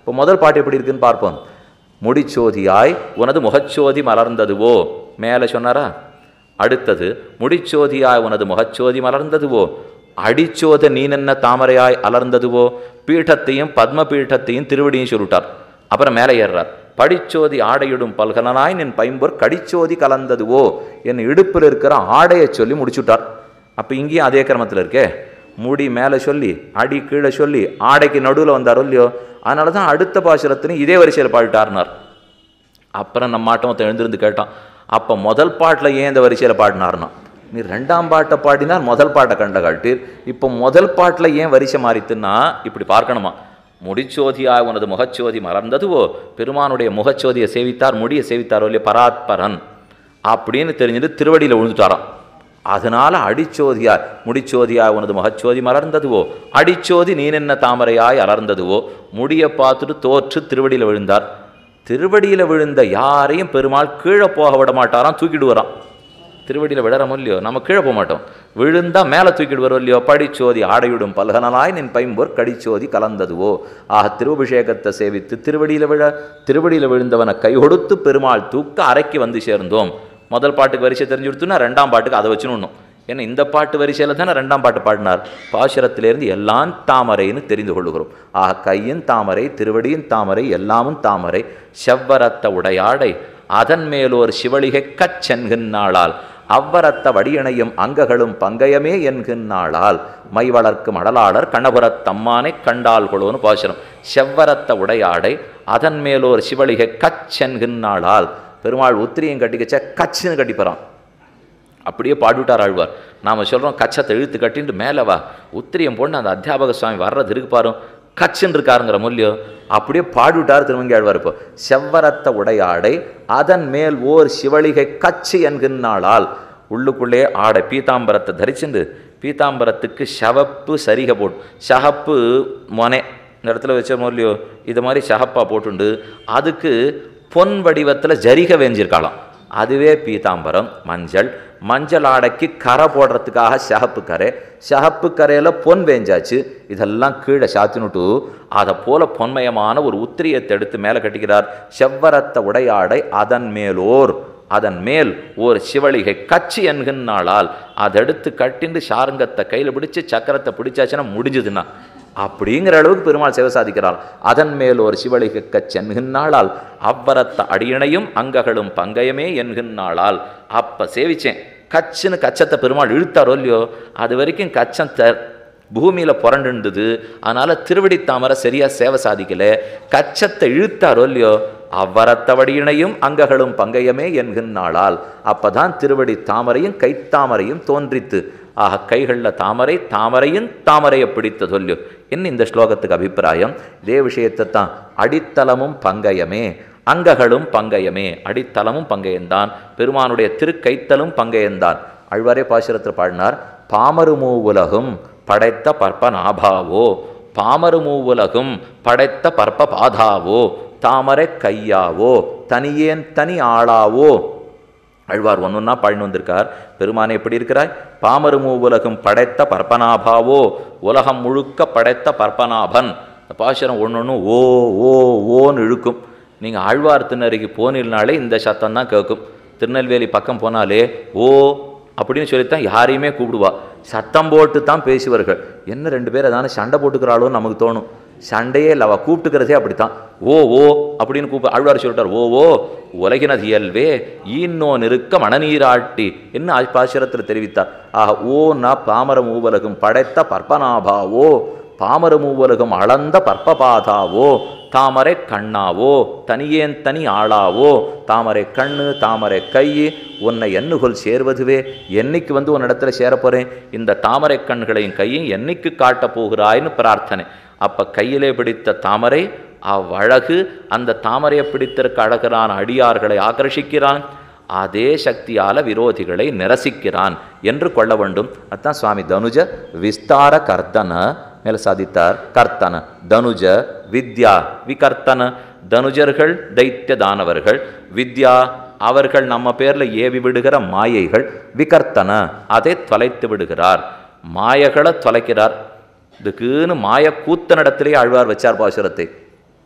இப்போ முதல் பாட்டு எப்படி இருக்குன்னு பார்ப்போம் முடிச்சோதியாய் உனது முகச்சோதி மலர்ந்ததுவோ மேலே சொன்னாரா அடுத்தது முடிச்சோதியாய் உனது முகச்சோதி மலர்ந்ததுவோ அடிச்சோத நீனென்ன தாமரையாய் அலர்ந்ததுவோ பீഠத்தையும் பத்ம பீഠத்தையும் திருவடியும் சொல்லிட்டார் அப்புறம் மேலே ஏறுறார் படிச்சோதி ஆடையிடும் பல்கலனாய் நின் பைம்பொர் கடிச்சோதி கலந்ததுவோ என் இடுப்பில் இருக்கிற ஆடையை சொல்லி முடிச்சுட்டார் அப்போ இங்கேயும் அதே கிரமத்தில் இருக்கே முடி மேலே சொல்லி அடி கீழே சொல்லி ஆடைக்கு நடுவில் வந்தாரோ இல்லையோ அதனால தான் அடுத்த பாசுரத்திலையும் இதே வரிசையில் பாடிட்டார்னார் அப்புறம் நம்ம மாட்டம் ஒருத்தன் எழுந்திருந்து கேட்டான் அப்போ முதல் பாட்டில் ஏன் இந்த வரிசையில் பாடினார்னா நீ ரெண்டாம் பாட்டை பாடினார் முதல் பாட்டை கண்ட காட்டீர் இப்போ முதல் பாட்டில் ஏன் வரிசை மாறித்துன்னா இப்படி பார்க்கணுமா முடிச்சோதியாய் உனது முகச்சோதி மலர்ந்ததுவோ பெருமானுடைய முகச்சோதியை சேவித்தார் முடியை சேவித்தாரோ இல்லையா பராத்பரன் அப்படின்னு தெரிஞ்சுட்டு திருவடியில் விழுந்துட்டாராம் அதனால அடிச்சோதியாய் முடிச்சோதியாய் உனது முகச்சோதி மலர்ந்ததுவோ அடிச்சோதி நீ நின்ன தாமரையாய் அலர்ந்ததுவோ முடியை பார்த்துட்டு தோற்று திருவடியில் விழுந்தார் திருவடியில் விழுந்த யாரையும் பெருமாள் கீழே போக விட மாட்டாராம் தூக்கிடுவாராம் திருவடியில் விடறமோ இல்லையோ நம்ம கீழே போக மாட்டோம் விழுந்தா மேலே தூக்கிடுவாரோ இல்லையோ படிச்சோதி ஆடையுடும் பல்கனலாய் நின் பைம்போர் கடிச்சோதி கலந்ததுவோ ஆக திருவபிஷேகத்தை சேவித்து திருவடியில் விழ திருவடியில் விழுந்தவனை கை கொடுத்து பெருமாள் தூக்க அறைக்கு வந்து சேர்ந்தோம் முதல் பாட்டுக்கு வரிசை தெரிஞ்சு கொடுத்துன்னா ரெண்டாம் பாட்டுக்கு அதை வச்சுன்னு ஏன்னா இந்த பாட்டு வரிசையில் தானே ரெண்டாம் பாட்டு பாடினார் பாசுரத்திலேருந்து எல்லாம் தாமரைன்னு தெரிந்து கொள்ளுகிறோம் ஆக கையின் தாமரை திருவடியின் தாமரை எல்லாமும் தாமரை செவ்வரத்த உடையாடை அதன் மேலோர் சிவளிகை கச்சென்கின்றாளால் அவ்வரத்த வடியணையும் அங்ககளும் பங்கயமே என்கின்றாளால் மை வளர்க்கும் அடலாளர் கண்ணபுரத் தம்மானை கண்டால் கொழுன்னு பாசுரம் செவ்வரத்த உடையாடை அதன் மேலோர் சிவளிகை கச்சென்கின்றாளால் பெருமாள் உத்திரியம் கட்டிக்கச்ச கச்சுன்னு கட்டிப்பறான் அப்படியே பாடிவிட்டார் ஆழ்வார் நாம் சொல்கிறோம் கச்சத்தை இழுத்து கட்டிட்டு மேலே வா உத்திரியம் போட்டு அந்த அத்தியாபக சுவாமி வர்றது இருக்கு பாரு கச்சுன்னு இருக்காருங்கிற மூலியோ அப்படியே பாடிவிட்டார் திருமங்கி ஆழ்வார் இப்போ செவ்வரத்த உடையாடை அதன் மேல் ஓர் சிவளிகை கச்சு என்கின்றாளால் உள்ளுக்குள்ளே ஆடை பீதாம்பரத்தை தரிச்சுண்டு பீதாம்பரத்துக்கு சவப்பு சரிகை போட்டு சகப்பு மொனை இந்த இடத்துல வச்ச மூலியோ இது மாதிரி சகப்பா போட்டுண்டு அதுக்கு பொன் வடிவத்தில் ஜரிகை வேஞ்சிருக்காளாம் அதுவே பீதாம்பரம் மஞ்சள் மஞ்சள் ஆடைக்கு கரை போடுறதுக்காக சிகப்பு கரை சிகப்பு கரையில் பொன் வேஞ்சாச்சு இதெல்லாம் கீழே சாத்தினுட்டு அதை போல பொன்மயமான ஒரு உத்திரியத்தை எடுத்து மேலே கட்டிக்கிறார் செவ்வரத்த உடையாடை அதன் மேலோர் அதன் மேல் ஒரு சிவளிகை கச்சி என்கின்றாளால் அதை எடுத்து கட்டிண்டு சாருங்கத்தை கையில் பிடிச்சு சக்கரத்தை பிடிச்சாச்சுன்னா முடிஞ்சுதுன்னா அப்படிங்கிற அளவுக்கு பெருமாள் சேவை சாதிக்கிறாள் அதன் மேல் ஒரு சிவளிகை கச்சென்கின்றாளால் அவ்வரத்த அடியணையும் அங்ககளும் பங்கயமே என்கின்றாளால் அப்போ சேவிச்சேன் கச்சுன்னு கச்சத்தை பெருமாள் இழுத்தாரோ இல்லையோ அது வரைக்கும் கச்சம் த பூமியில் புரண்டுந்தது அதனால் திருவடி தாமரை சரியாக சேவை சாதிக்கல கச்சத்தை இழுத்தாரோ இல்லையோ அவ்வரத்தவடியினையும் அங்ககளும் பங்கயமே என்கின்றாளால் அப்பதான் திருவடி தாமரையும் கைத்தாமரையும் தோன்றித்து ஆக கைகளில் தாமரை தாமரையும் தாமரையை பிடித்த சொல்லியோ என்ன இந்த ஸ்லோகத்துக்கு அபிப்பிராயம் இதே விஷயத்தை தான் அடித்தளமும் பங்கயமே அங்ககளும் பங்கயமே அடித்தளமும் பங்கயம்தான் பெருமானுடைய திருக்கைத்தலும் பங்கயம்தான் அழ்வாரே பாசுரத்தில் பாடினார் பாமருமூ உலகும் படைத்த பற்ப நாபாவோ பாமருமூ உலகும் படைத்த பற்ப பாதாவோ தாமரை கையாவோ தனியேன் தனி ஆளாவோ அழ்வார் ஒன்றுன்னா பழனு வந்திருக்கார் பெருமானை எப்படி இருக்கிறாய் பாமருமூ உலகம் படைத்த பற்பனாபாவோ உலகம் முழுக்க படைத்த பற்பனாபன் இந்த பாசுரம் ஒன்று ஒன்று ஓ ஓ ஓன்னு இழுக்கும் நீங்கள் ஆழ்வார் திருநறைக்கு போனில்னாலே இந்த சத்தம் தான் கேட்கும் திருநெல்வேலி பக்கம் போனாலே ஓ அப்படின்னு சொல்லித்தான் யாரையுமே கூப்பிடுவா சத்தம் போட்டு தான் பேசுவார்கள் என்ன ரெண்டு பேர் அதான சண்டை போட்டுக்கிறாளோன்னு நமக்கு தோணும் சண்டையே இல்லை அவள் கூப்பிட்டுக்கிறதே அப்படித்தான் ஓ ஓ அப்படின்னு கூப்ப ஆழ்வார் சொல்லிட்டார் ஓ ஓ உலகினது இயல்வே ஈன்னோ நெருக்க மணநீராட்டி என்ன பாசுரத்தில் தெரிவித்தார் ஆக ஓ ந பாமரம் ஊவலகும் படைத்த பற்பனாபாவோ பாமரம் ஊவலகும் அளந்த பற்பபாதாவோ தாமரை கண்ணாவோ தனியேன் தனி ஆளாவோ தாமரை கண்ணு தாமரை கை உன்னை எண்ணுகொள் சேர்வதுவே என்னைக்கு வந்து உன்னிடத்துல சேரப்போறேன் இந்த தாமரை கண்களையும் கையும் என்னைக்கு காட்டப் போகிறாய்னு பிரார்த்தனை அப்ப கையிலே பிடித்த தாமரை அவ்வழகு அந்த தாமரையை பிடித்திருக்க அழகரான அடியார்களை ஆகர்ஷிக்கிறான் அதே சக்தியால விரோதிகளை நிரசிக்கிறான் என்று கொள்ள வேண்டும் அதான் சுவாமி தனுஜ விஸ்தார கர்த்தன மேல சாதித்தார் கர்த்தன தனுஜ வித்யா விகர்த்தன தனுஜர்கள் தைத்திய தானவர்கள் வித்யா அவர்கள் நம்ம பேர்ல ஏவி விடுகிற மாயைகள் விகர்த்தன அதை தொலைத்து விடுகிறார் மாயகளை தொலைக்கிறார் இதுக்குன்னு மாய கூத்தனிடத்திலே ஆழ்வார் வச்சார் பாசுரத்தை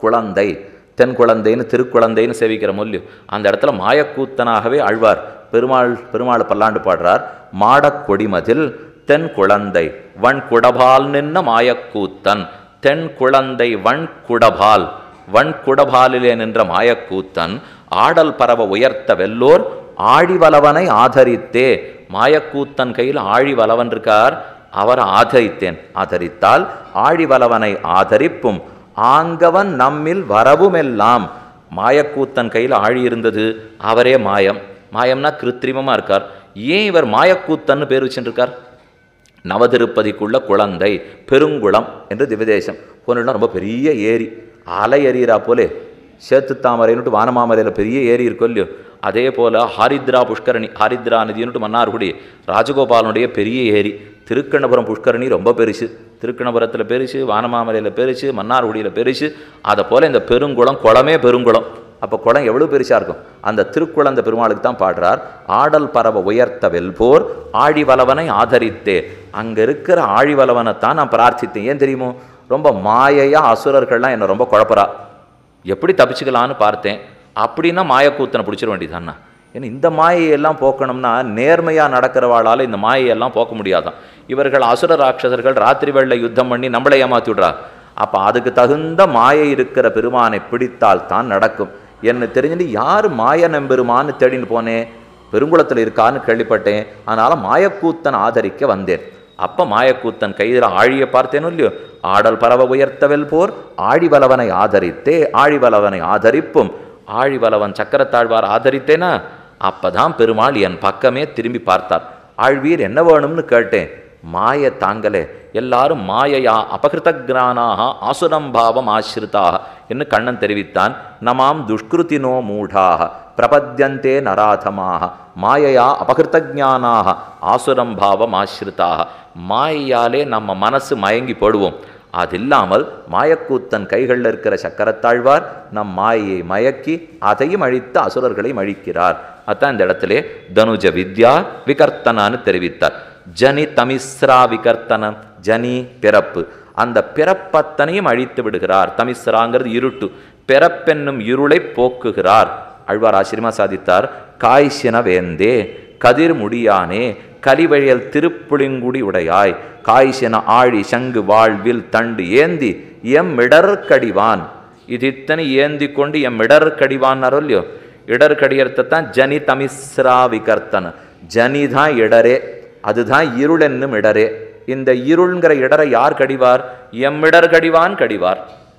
குழந்தை தென் குழந்தைன்னு திருக்குழந்தைன்னு சேவிக்கிற மொழியும் அந்த இடத்துல மாயக்கூத்தனாகவே ஆழ்வார் பெருமாள் பெருமாள் பல்லாண்டு பாடுறார் மாடக் கொடிமதில் தென் குழந்தை வன் குடபால் நின்ன மாயக்கூத்தன் தென் குழந்தை வன் குடபால் வன் குடபாலிலே நின்ற மாயக்கூத்தன் ஆடல் பரவ உயர்த்த வெல்லோர் ஆழிவலவனை ஆதரித்தே மாயக்கூத்தன் கையில் ஆழிவலவன் இருக்கார் அவரை ஆதரித்தேன் ஆதரித்தால் ஆழிவலவனை ஆதரிப்பும் ஆங்கவன் நம்மில் வரவுமெல்லாம் மாயக்கூத்தன் கையில் ஆழி இருந்தது அவரே மாயம் மாயம்னா கிருத்திரிமமாக இருக்கார் ஏன் இவர் மாயக்கூத்தன்னு பேர் வச்சுருக்கார் நவதிருப்பதிக்குள்ள குழந்தை பெருங்குளம் என்று திவதேசம் போனா ரொம்ப பெரிய ஏரி அலை எறிகிறா போலே சேத்து தாமரைன்னுட்டு வானமாமரையில் பெரிய ஏரி இருக்கும் இல்லையோ அதே போல் ஹாரித்ரா புஷ்கரணி ஹாரித்ரா நதினுட்டு மன்னார்குடி ராஜகோபாலனுடைய பெரிய ஏரி திருக்கண்ணபுரம் புஷ்கரணி ரொம்ப பெருசு திருக்கண்ணபுரத்தில் பெருசு வானமாமலையில் பெருசு மன்னார்குடியில் பெருசு அதை போல் இந்த பெருங்குளம் குளமே பெருங்குளம் அப்போ குளம் எவ்வளோ பெருசாக இருக்கும் அந்த திருக்குழந்த பெருமாளுக்கு தான் பாடுறார் ஆடல் பரவ உயர்த்த வெல்போர் ஆழிவலவனை ஆதரித்தே அங்கே இருக்கிற ஆழிவலவனைத்தான் நான் பிரார்த்தித்தேன் ஏன் தெரியுமோ ரொம்ப மாயையா அசுரர்கள்லாம் என்னை ரொம்ப குழப்பறா எப்படி தப்பிச்சுக்கலான்னு பார்த்தேன் அப்படின்னா மாயக்கூத்தனை பிடிச்சிட வேண்டியதாண்ணா ஏன்னா இந்த மாயையெல்லாம் போக்கணும்னா நேர்மையாக நடக்கிறவாளால் இந்த மாயையெல்லாம் போக்க முடியாதான் இவர்கள் அசுர ராட்சசர்கள் ராத்திரி வெள்ளை யுத்தம் பண்ணி நம்மளை ஏமாத்தி விட்றா அப்போ அதுக்கு தகுந்த மாயை இருக்கிற பெருமானை பிடித்தால் தான் நடக்கும் என்ன தெரிஞ்சுட்டு யார் மாய நம்பெருமான்னு தேடின்னு போனேன் பெருங்குளத்தில் இருக்கான்னு கேள்விப்பட்டேன் அதனால் மாயக்கூத்தன் ஆதரிக்க வந்தேன் அப்போ மாயக்கூத்தன் கையில் ஆழியை பார்த்தேனோ இல்லையோ ஆடல் பரவ உயர்த்தவெல் போர் ஆழிவலவனை ஆதரித்தே ஆழிவலவனை ஆதரிப்பும் ஆழிவலவன் சக்கரத்தாழ்வார் ஆதரித்தேனா அப்பதான் பெருமாள் என் பக்கமே திரும்பி பார்த்தார் ஆழ்வீர் என்ன வேணும்னு கேட்டேன் மாய தாங்கலே எல்லாரும் மாயையா அபகிருதக்ரானாக ஆசுரம் பாவம் ஆசிரிதாக என்று கண்ணன் தெரிவித்தான் நமாம் துஷ்கிருத்தினோ மூடாக பிரபத்யந்தே நராதமாக மாயையா அபகிருத்தஜானாக ஆசுரம் பாவம் ஆசிரிதாக மாயையாலே நம்ம மனசு மயங்கி போடுவோம் அது இல்லாமல் மாயக்கூத்தன் கைகளில் இருக்கிற சக்கரத்தாழ்வார் நம் மாயையை மயக்கி அதையும் அழித்து அசுரர்களையும் அழிக்கிறார் அதான் இந்த இடத்திலே தனுஜ வித்யா விகர்த்தனான்னு தெரிவித்தார் ஜனி தமிஸ்ரா விகர்த்தனம் ஜனி பிறப்பு அந்த பிறப்பத்தனையும் அழித்து விடுகிறார் தமிஸ்ராங்கிறது இருட்டு பிறப்பென்னும் இருளை போக்குகிறார் அழ்வார் ஆசிரியமா சாதித்தார் காய்ச்சின வேந்தே கதிர் முடியானே கலிவழியல் திருப்புளிங்குடி உடையாய் காய்ச்சின ஆழி சங்கு வாழ்வில் தண்டு ஏந்தி எம் இடர்கடிவான் இது இத்தனை ஏந்தி கொண்டு எம் இடர்கடிவான் இல்லையோ இடர்கடியறத்தை தான் ஜனி தமிஸ்ரா விகர்த்தன ஜனி தான் இடரே அதுதான் இருள் என்னும் இடரே இந்த இருள்ங்கிற இடரை யார் கடிவார் எம்மிடர் கடிவான் கடிவார்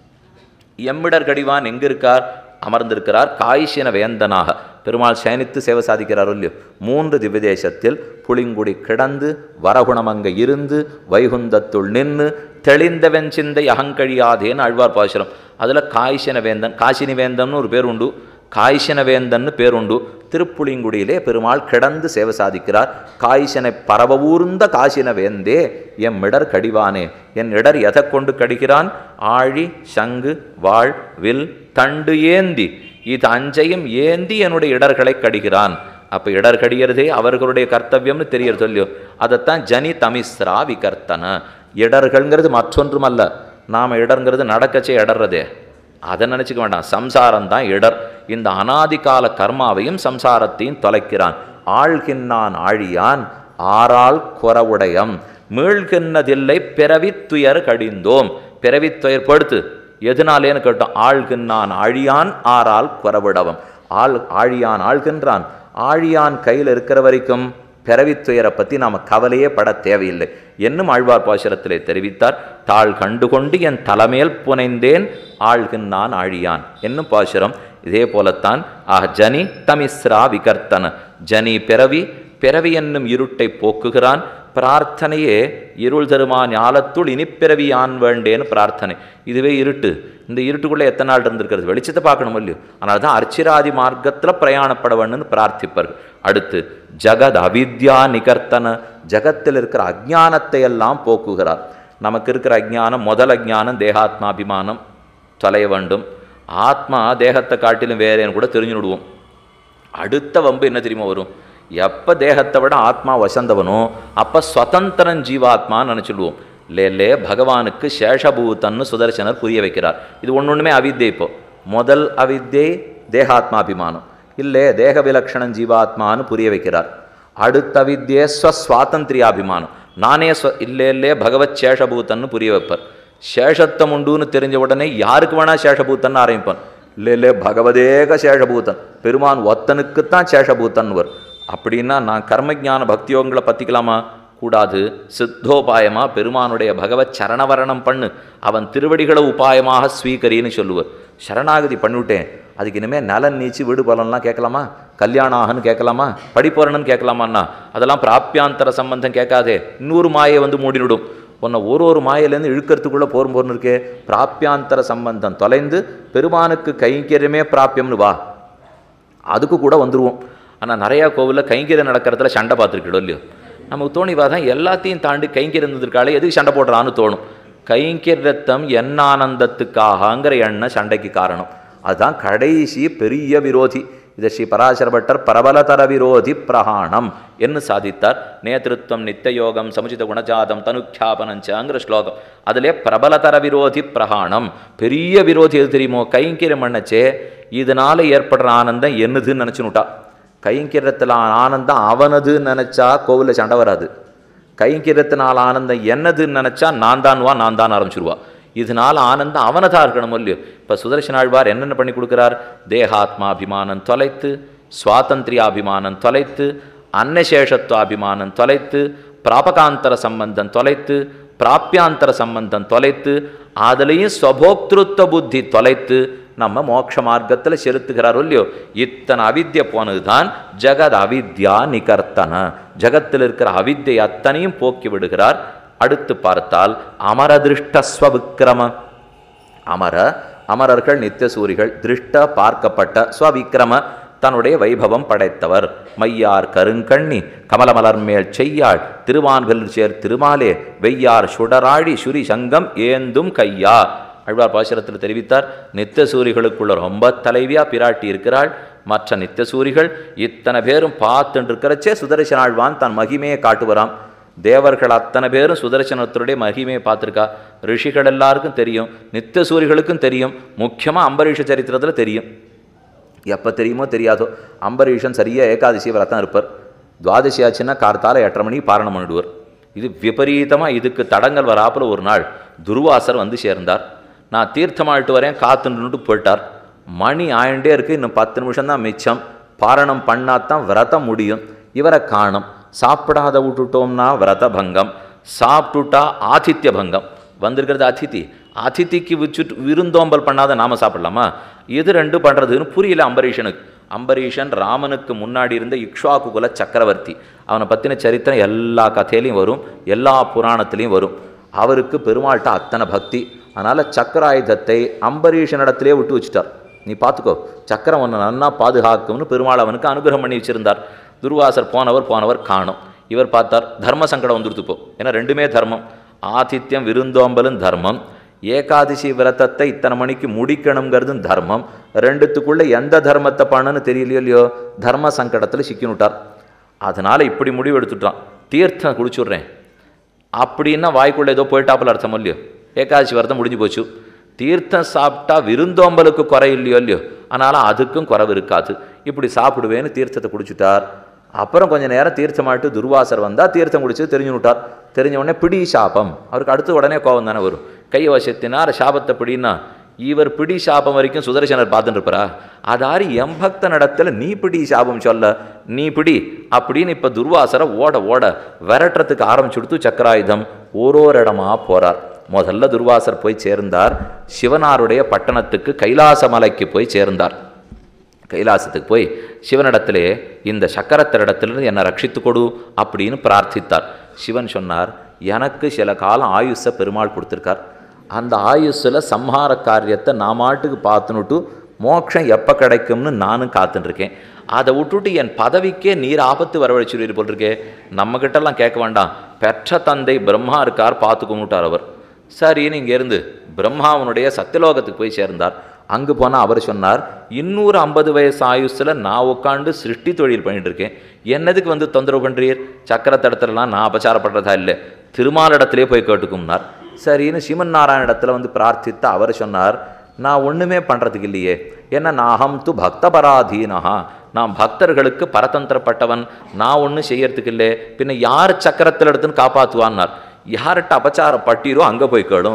எம்மிடர் கடிவான் எங்க இருக்கார் அமர்ந்திருக்கிறார் காய்ச்சின வேந்தனாக பெருமாள் சயனித்து சேவை சாதிக்கிறார் இல்லையோ மூன்று திவ்யதேசத்தில் புளிங்குடி கிடந்து வரகுணமங்க இருந்து வைகுந்தத்துள் நின்று தெளிந்தவன் சிந்தை அகங்கழியாதேன்னு அழ்வார் பாசுரம் அதில் காய்ச்சின வேந்தன் காசினி வேந்தன் ஒரு பேர் உண்டு காய்ச்சன வேந்தன்னு பேருண்டு திருப்புளிங்குடியிலே பெருமாள் கிடந்து சேவை சாதிக்கிறார் காய்ச்சனை பரவ ஊர்ந்த காசின வேந்தே எம் இடர் கடிவானே என் இடர் எதை கொண்டு கடிக்கிறான் ஆழி சங்கு வாழ் வில் தண்டு ஏந்தி இது அஞ்சையும் ஏந்தி என்னுடைய இடர்களை கடிகிறான் அப்போ இடர் கடிகிறதே அவர்களுடைய கர்த்தவியம்னு தெரியறது இல்லையோ அதைத்தான் ஜனி தமிஸ்ரா விகர்த்தன இடர்கள்ங்கிறது மற்றொன்றுமல்ல நாம் இடர்ங்கிறது நடக்கச்சே இடர்றதே அதை நினச்சிக்க வேண்டாம் சம்சாரம் தான் இடர் இந்த அனாதிகால கர்மாவையும் சம்சாரத்தையும் தொலைக்கிறான் ஆழ்கின்னான் ஆழியான் ஆறால் குறவுடையம் மீள்கின்னதில்லை பிறவித்துயர் கடிந்தோம் பிறவித்துயர் படுத்து எதனாலேன்னு கேட்டோம் ஆழ்கின்னான் ஆழியான் ஆறால் குறவிடவம் ஆள் ஆழியான் ஆழ்கின்றான் ஆழியான் கையில் இருக்கிற வரைக்கும் பிறவித்துயரை பற்றி நாம் கவலையே பட தேவையில்லை என்னும் ஆழ்வார் பாசுரத்திலே தெரிவித்தார் தாள் கண்டுகொண்டு என் தலைமேல் புனைந்தேன் ஆழ்கின்றான் ஆழியான் என்னும் பாசுரம் இதே போலத்தான் ஆஹ் ஜனி தமிஸ்ரா விகர்த்தன ஜனி பிறவி பிறவி என்னும் இருட்டை போக்குகிறான் பிரார்த்தனையே இருள் தருமா ஞாலத்துள் இனிப்பிறவி ஆண் வேண்டேன்னு பிரார்த்தனை இதுவே இருட்டு இந்த இருட்டுக்குள்ளே எத்தனை நாள் இருந்திருக்கிறது வெளிச்சத்தை பார்க்கணும் இல்லையோ அதனால தான் அர்ச்சிராதி மார்க்கத்தில் பிரயாணப்பட வேணும்னு பிரார்த்திப்பார்கள் அடுத்து ஜகத் அவித்யா நிகர்த்தன ஜகத்தில் இருக்கிற அஜ்ஞானத்தை எல்லாம் போக்குகிறார் நமக்கு இருக்கிற அஜ்ஞானம் முதல் அஜ்ஞானம் தேகாத்மாபிமானம் தொலைய வேண்டும் ஆத்மா தேகத்தை காட்டிலும் வேறேன்னு கூட தெரிஞ்சு விடுவோம் அடுத்த வம்பு என்ன தெரியுமா வரும் எப்போ தேகத்தை விட ஆத்மா வசந்தவனோ அப்போ ஸ்வதந்திரன் ஜீவாத்மான்னு நினச்சிடுவோம் லேலே பகவானுக்கு சேஷபூதன்னு சுதர்சனர் புரிய வைக்கிறார் இது ஒன்று ஒன்றுமே அவித்யை இப்போ முதல் அவித்யை தேகாத்மாபிமானம் இல்லே தேக விலக்ஷணம் ஜீவாத்மான்னு புரிய வைக்கிறார் அடுத்த அவித்யே ஸ்வஸ்வாதந்திரியாபிமானம் நானே ஸ்வ இல்லே இல்லே பகவத் சேஷபூதன்னு புரிய வைப்பார் சேஷத்தம் உண்டுன்னு தெரிஞ்ச உடனே யாருக்கு வேணா சேஷபூத்தன்னு ஆரம்பிப்பான் இல்லை இல்லை பகவதேக சேஷபூதன் பெருமான் ஒத்தனுக்குத்தான் சேஷபூத்தன் வரும் அப்படின்னா நான் கர்மஜான பக்தியோகங்களை பற்றிக்கலாமா கூடாது சித்தோபாயமா பெருமானுடைய பகவத் சரணவரணம் பண்ணு அவன் திருவடிகளை உபாயமாக ஸ்வீகரின்னு சொல்லுவார் சரணாகதி பண்ணிவிட்டேன் அதுக்கு இனிமேல் நலன் நீச்சு வீடு பலன்லாம் கேட்கலாமா கல்யாணம் ஆகன்னு கேட்கலாமா படிப்போறணும்னு கேட்கலாமான்னா அதெல்லாம் பிராப்பியாந்தர சம்பந்தம் கேட்காதே இன்னொரு மாயை வந்து மூடிவிடும் உன்னை ஒரு ஒரு மாயிலேருந்து இழுக்கிறதுக்குள்ளே போரும் போர்னு இருக்கே பிராப்பியாந்தர சம்பந்தம் தொலைந்து பெருமானுக்கு கைங்கரியமே பிராப்பியம்னு வா அதுக்கு கூட வந்துருவோம் ஆனால் நிறையா கோவிலில் கைங்கரியம் நடக்கிறதுல சண்டை பார்த்துருக்கிடும் இல்லையோ நமக்கு தோணிவா தான் எல்லாத்தையும் தாண்டி கைங்கரியம் இருந்திருக்காளே எதுக்கு சண்டை போடுறான்னு தோணும் கைங்கரியத்தம் என்ன ஆனந்தத்துக்காகங்கிற எண்ணம் சண்டைக்கு காரணம் அதுதான் கடைசி பெரிய விரோதி இதை ஸ்ரீ பராசர பட்டர் பிரபலதர விரோதி பிரகாணம் என்று சாதித்தார் நேத்திருத்தம் நித்தியோகம் சமுச்சித குணஜாதம் தனுக்ஷாபனஞ்சாங்கிற ஸ்லோகம் அதிலே பிரபலதர விரோதி பிரகாணம் பெரிய விரோதி எது தெரியுமோ கைங்கரியம் பண்ணச்சே இதனால ஏற்படுற ஆனந்தம் என்னதுன்னு நினச்சுனுட்டா கைங்கரியத்தில் ஆனந்தம் அவனதுன்னு நினச்சா கோவிலில் சண்டை வராது கைங்கரியத்தினால் ஆனந்தம் என்னதுன்னு நினச்சா நான் தான் வா நான் தான் ஆரம்பிச்சிருவா இதனால் ஆனந்தம் அவனதா இருக்கணும் இல்லையோ இப்போ சுதர்சனாழ்வார் என்னென்ன பண்ணி கொடுக்குறார் தேகாத்மாபிமானம் தொலைத்து சுவாதந்திரியாபிமானம் தொலைத்து அன்னசேஷத்வாபிமானம் தொலைத்து பிராபகாந்தர சம்பந்தம் தொலைத்து பிராப்பியாந்தர சம்பந்தம் தொலைத்து அதுலேயும் ஸ்வபோக்திருத்த புத்தி தொலைத்து நம்ம மோட்ச மார்க்கத்தில் செலுத்துகிறாரோ இல்லையோ இத்தனை அவித்யை போனது தான் ஜெகத் அவித்யா நிகர்த்தன ஜகத்தில் இருக்கிற அவித்யை அத்தனையும் போக்கி விடுகிறார் அடுத்து பார்த்தால் அமரதிருஷ்டஸ்வவிக்கிரம அமர அமரர்கள் நித்தியசூரிகள் திருஷ்ட பார்க்கப்பட்ட ஸ்வவிக்கிரம தன்னுடைய வைபவம் படைத்தவர் மையார் கருங்கண்ணி கமலமலர் மேல் செய்யாள் திருவான்கள் சேர் திருமாலே வெய்யார் சுடராழி சுரி சங்கம் ஏந்தும் கையா அழ்வார் பாசுரத்தில் தெரிவித்தார் நித்தியசூரிகளுக்குள்ள ரொம்ப தலைவியா பிராட்டி இருக்கிறாள் மற்ற நித்தியசூரிகள் இத்தனை பேரும் பார்த்துட்டு இருக்கிறச்சே சுதர்சனாழ்வான் தன் மகிமையை காட்டுவராம் தேவர்கள் அத்தனை பேரும் சுதர்சனத்துடைய மகிமையை பார்த்துருக்கா ரிஷிகள் எல்லாருக்கும் தெரியும் நித்தியசூரிகளுக்கும் தெரியும் முக்கியமாக அம்பரீஷ சரித்திரத்தில் தெரியும் எப்போ தெரியுமோ தெரியாதோ அம்பரீஷன் சரியாக ஏகாதசி விரதம் இருப்பார் துவாதசி ஆச்சுன்னா கார்த்தால எட்டரை மணிக்கு பாரணம் பண்ணிடுவார் இது விபரீதமாக இதுக்கு தடங்கள் வராப்புல ஒரு நாள் துர்வாசர் வந்து சேர்ந்தார் நான் தீர்த்தமாயிட்டு வரேன் காத்துன்னுட்டு போயிட்டார் மணி ஆயிண்டே இருக்கு இன்னும் பத்து நிமிஷம் தான் மிச்சம் பாரணம் பண்ணாதான் விரதம் முடியும் இவரை காணும் சாப்பிடாத விட்டுட்டோம்னா விரத பங்கம் சாப்பிட்டுட்டா ஆதித்ய பங்கம் வந்திருக்கிறது அதிதி அதிதிக்கு வச்சுட்டு விருந்தோம்பல் பண்ணாத நாம சாப்பிடலாமா இது ரெண்டு பண்ணுறதுன்னு புரியல அம்பரீஷனுக்கு அம்பரீஷன் ராமனுக்கு முன்னாடி இருந்த இக்ஷ்வாக்கு குல சக்கரவர்த்தி அவனை பற்றின சரித்திரம் எல்லா கதையிலையும் வரும் எல்லா புராணத்துலேயும் வரும் அவருக்கு பெருமாள்கிட்ட அத்தனை பக்தி அதனால் சக்கராயுதத்தை அம்பரீஷனிடத்திலே விட்டு வச்சுட்டார் நீ பார்த்துக்கோ சக்கரம் ஒன்று நன்னா பாதுகாக்கும்னு பெருமாள் அவனுக்கு அனுகிரகம் பண்ணி வச்சிருந்தார் துர்வாசர் போனவர் போனவர் காணும் இவர் பார்த்தார் தர்ம சங்கடம் வந்துடுத்து போ ஏன்னா ரெண்டுமே தர்மம் ஆதித்யம் விருந்தோம்பலும் தர்மம் ஏகாதசி விரதத்தை இத்தனை மணிக்கு முடிக்கணுங்கிறதும் தர்மம் ரெண்டுத்துக்குள்ள எந்த தர்மத்தை பண்ணணும்னு தெரியலையோ இல்லையோ தர்ம சங்கடத்தில் சிக்கினுட்டார் அதனால் இப்படி முடிவு எடுத்துட்டான் தீர்த்தம் குடிச்சுட்றேன் அப்படின்னா வாய்க்குள்ள ஏதோ போயிட்டாப்புல அர்த்தம் இல்லையோ ஏகாதசி விரதம் முடிஞ்சு போச்சு தீர்த்தம் சாப்பிட்டா விருந்தோம்பலுக்கு குறை இல்லையோ இல்லையோ ஆனாலும் அதுக்கும் குறைவு இருக்காது இப்படி சாப்பிடுவேன்னு தீர்த்தத்தை குடிச்சுட்டார் அப்புறம் கொஞ்ச நேரம் தீர்த்தமாட்டு துர்வாசர் வந்தால் தீர்த்தம் குடிச்சு தெரிஞ்சு விட்டார் தெரிஞ்ச உடனே பிடி சாபம் அவருக்கு அடுத்து உடனே கோபம் தானே வரும் கை வசத்தினார் சாபத்தை பிடின்னா இவர் பிடி சாபம் வரைக்கும் சுதர்சனர் பார்த்துட்டு இருப்பாரா அதாரி எம்பக்த நடத்துல நீ பிடி சாபம் சொல்ல நீ பிடி அப்படின்னு இப்போ துர்வாசரை ஓட ஓட விரட்டுறதுக்கு ஆரம்பிச்சுடுத்து சக்கராயுதம் ஓரோரு இடமா போறார் முதல்ல துர்வாசர் போய் சேர்ந்தார் சிவனாருடைய பட்டணத்துக்கு கைலாச மலைக்கு போய் சேர்ந்தார் கைலாசத்துக்கு போய் சிவனிடத்திலே இந்த சக்கரத்தினிடத்திலிருந்து என்னை ரட்சித்து கொடு அப்படின்னு பிரார்த்தித்தார் சிவன் சொன்னார் எனக்கு சில காலம் ஆயுஷை பெருமாள் கொடுத்துருக்கார் அந்த ஆயுஷில் சம்ஹார காரியத்தை நான் மாட்டுக்கு பார்த்துனுட்டு மோட்சம் எப்போ கிடைக்கும்னு நானும் காத்துட்டுருக்கேன் அதை விட்டுட்டு என் பதவிக்கே நீர் ஆபத்து வரவழைச்சுருவீர் போல் இருக்கே நம்மக்கிட்டலாம் கேட்க வேண்டாம் பெற்ற தந்தை பிரம்மா இருக்கார் பார்த்து கும்பிட்டார் அவர் சரின்னு இங்கேருந்து பிரம்மாவனுடைய சத்தியலோகத்துக்கு போய் சேர்ந்தார் அங்கே போனால் அவர் சொன்னார் இன்னொரு ஐம்பது வயசு ஆயுஸில் நான் உட்காந்து சிருஷ்டி தொழில் பண்ணிட்டு இருக்கேன் என்னதுக்கு வந்து தொந்தரவு பண்ணுறீர் சக்கர தடத்துலலாம் நான் அபச்சாரப்படுறதா இல்லை திருமாலிடத்திலே போய் கேட்டுக்கும்னார் சரின்னு சிவன் நாராயண இடத்துல வந்து பிரார்த்தித்து அவர் சொன்னார் நான் ஒன்றுமே பண்ணுறதுக்கு இல்லையே ஏன்னா நாகம் து பக்தபராதீனஹா நான் பக்தர்களுக்கு பரதந்திரப்பட்டவன் நான் ஒன்றும் செய்யறதுக்கு இல்லை பின்ன யார் சக்கரத்தில் எடுத்துன்னு காப்பாற்றுவான்னார் யார்கிட்ட அபச்சாரம் பட்டீரோ அங்கே போய் கேளும்